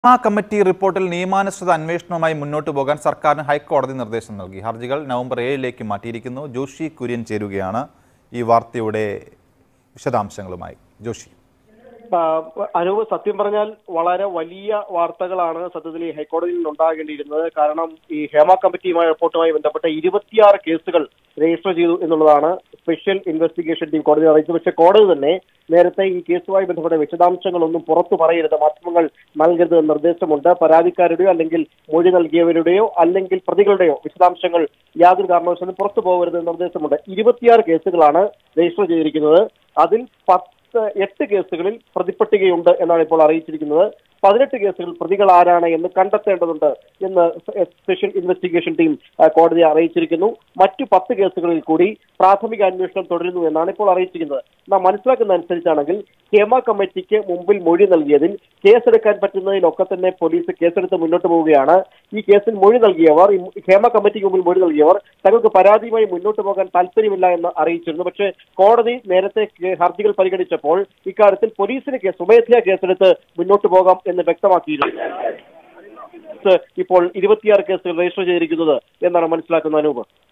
ആ കമ്മിറ്റി റിപ്പോർട്ടിൽ നിയമാനുസൃത അന്വേഷണവുമായി മുന്നോട്ട് പോകാൻ സർക്കാരിന് ഹൈക്കോടതി നിർദ്ദേശം നൽകി ഹർജികൾ നവംബർ ഏഴിലേക്ക് മാറ്റിയിരിക്കുന്നു ജോഷി കുര്യൻ ചേരുകയാണ് ഈ വാർത്തയുടെ വിശദാംശങ്ങളുമായി ജോഷി ആ, അനൂപ് സത്യം പറഞ്ഞാൽ വളരെ വലിയ വാർത്തകളാണ് സത്യത്തിൽ ഈ ഹൈക്കോടതിയിൽ നിന്ന് ഉണ്ടാകേണ്ടിയിരുന്നത് കാരണം ഈ ഹേമ കമ്മിറ്റിയുമായി റിപ്പോർട്ടുമായി ബന്ധപ്പെട്ട ഇരുപത്തിയാറ് കേസുകൾ രജിസ്റ്റർ ചെയ്തു എന്നുള്ളതാണ് സ്പെഷ്യൽ ഇൻവെസ്റ്റിഗേഷൻ ടീം കോടതി അറിയിച്ചത് പക്ഷേ കോടതി തന്നെ നേരത്തെ ഈ കേസുമായി ബന്ധപ്പെട്ട വിശദാംശങ്ങളൊന്നും പുറത്തു പറയരുത് മാധ്യമങ്ങൾ നൽകരുത് എന്ന നിർദ്ദേശമുണ്ട് പരാതിക്കാരുടെയോ അല്ലെങ്കിൽ മൊഴി നൽകിയവരുടെയോ അല്ലെങ്കിൽ പ്രതികളുടെയോ വിശദാംശങ്ങൾ യാതൊരു കാരണവശാലും പുറത്തു പോകരുത് എന്ന നിർദ്ദേശമുണ്ട് ഇരുപത്തിയാറ് കേസുകളാണ് രജിസ്റ്റർ ചെയ്തിരിക്കുന്നത് അതിൽ പത്ത് എട്ട് കേസുകളിൽ പ്രതിപ്പട്ടികയുണ്ട് എന്നാണ് ഇപ്പോൾ അറിയിച്ചിരിക്കുന്നത് പതിനെട്ട് കേസുകൾ പ്രതികൾ ആരാണ് എന്ന് കണ്ടെത്തേണ്ടതുണ്ട് എന്ന് സ്പെഷ്യൽ ഇൻവെസ്റ്റിഗേഷൻ ടീം ആ, കോടതിയെ അറിയിച്ചിരിക്കുന്നു മറ്റു പത്ത് കേസുകളിൽ കൂടി പ്രാഥമിക അന്വേഷണം തുടരുന്നു എന്നാണ് ഇപ്പോൾ അറിയിച്ചിരിക്കുന്നത് നാം മനസ്സിലാക്കുന്ന അനുസരിച്ചാണെങ്കിൽ ഹേമ കമ്മിറ്റിക്ക് മുമ്പിൽ മൊഴി നൽകിയതിൽ കേസെടുക്കാൻ പറ്റുന്നതിലൊക്കെ തന്നെ പോലീസ് കേസെടുത്ത് മുന്നോട്ട് പോവുകയാണ് ഈ കേസിൽ മൊഴി നൽകിയവർ ഈ ഹേമ കമ്മിറ്റിക്ക് മുമ്പിൽ മൊഴി നൽകിയവർ തങ്ങൾക്ക് പരാതിയുമായി മുന്നോട്ട് പോകാൻ താല്പര്യമില്ല എന്ന് അറിയിച്ചിരുന്നു പക്ഷേ കോടതി നേരത്തെ കേ- ഹർജികൾ പരിഗണിച്ചപ്പോൾ ഇക്കാര്യത്തിൽ പോലീസിന് കേസ് സ്വമേധയാ കേസെടുത്ത് മുന്നോട്ട് പോകാം എന്ന് വ്യക്തമാക്കിയിരുന്നു ഇപ്പോൾ ഇരുപത്തിയാറ് കേസുകൾ രജിസ്റ്റർ ചെയ്തിരിക്കുന്നത് എന്നാണ് മനസ്സിലാക്കുന്ന അനൂപ്